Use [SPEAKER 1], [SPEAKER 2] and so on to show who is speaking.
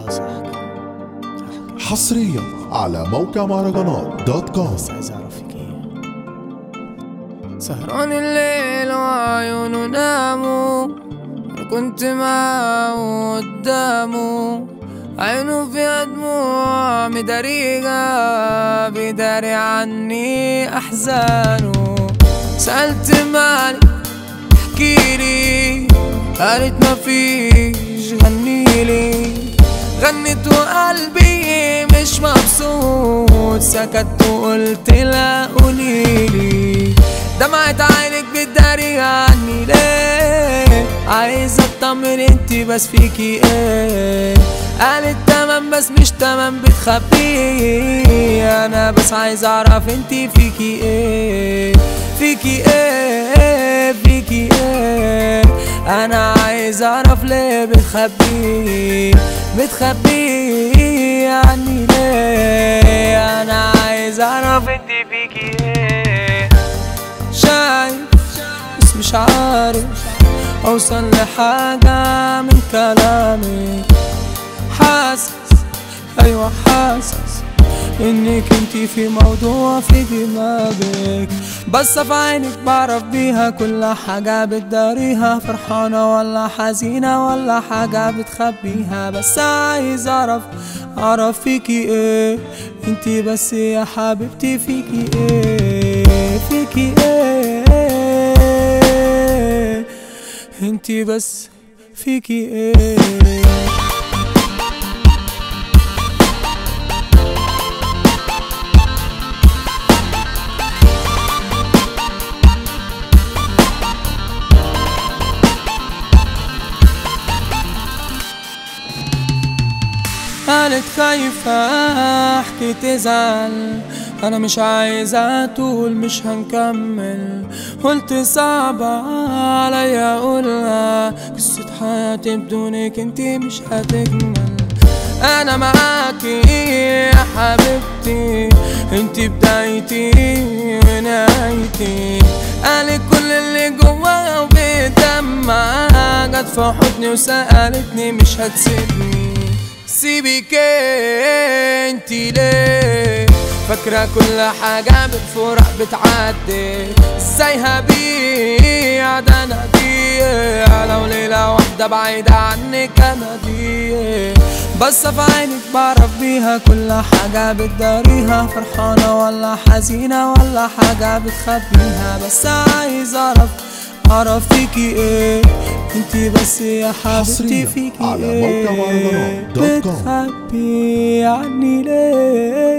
[SPEAKER 1] خلاص احكي
[SPEAKER 2] حصريا على موقع مهرجانات دوت كوم
[SPEAKER 1] بس عايز اعرف فيك ايه
[SPEAKER 3] سهران الليل وعيونه ناموا أنا كنت معاه قدامه عينه فيها دموع مداريها بيداري عني أحزانه سألت مالي احكيلي قالت مفيش غنيلي غنيت وقلبي مش مبسوط سكت وقلت لا قوليلي دمعت عينك بتداري عني ليه عايز اطمن انتي بس فيكي ايه قالت تمام بس مش تمام بتخبي انا بس عايز اعرف انتي فيكي ايه فيكي ايه فيكي ايه انا عايز اعرف ليه بتخبي بتخبي عني ليه انا عايز اعرف انتي فيكي ايه شايف بس مش عارف اوصل لحاجة من كلامك حاسس ايوه حاسس انك انتي في موضوع في دماغك بس في عينك بعرف بيها كل حاجة بتداريها فرحانة ولا حزينة ولا حاجة بتخبيها بس عايز اعرف اعرف فيكي ايه انتي بس يا حبيبتي فيكي ايه فيكي ايه انتي بس فيكي ايه قالت خايفة احكي تزعل انا مش عايزة طول مش هنكمل قلت صعبة عليا اقولها قصة حياتي بدونك انتي مش هتكمل انا معاكي يا حبيبتي انتي بدايتي ونهايتي قالت كل اللي جواها وبتدمع جت في حضني وسألتني مش هتسيبني سيبك انتي ليه فاكرة كل حاجة بالفرح بتعدي ازاي هبيع ده انا دي لو ليلة واحدة بعيدة عنك انا دي بس في عينك بعرف بيها كل حاجة بتداريها فرحانة ولا حزينة ولا حاجة بتخبيها بس عايز اعرف اعرف فيكي ايه انتي بس يا حبيبتي
[SPEAKER 2] حصرياً
[SPEAKER 3] فيكي
[SPEAKER 2] على
[SPEAKER 3] ايه
[SPEAKER 2] موقع مهرجانات دوت كوم.
[SPEAKER 3] بتخبي عني ليه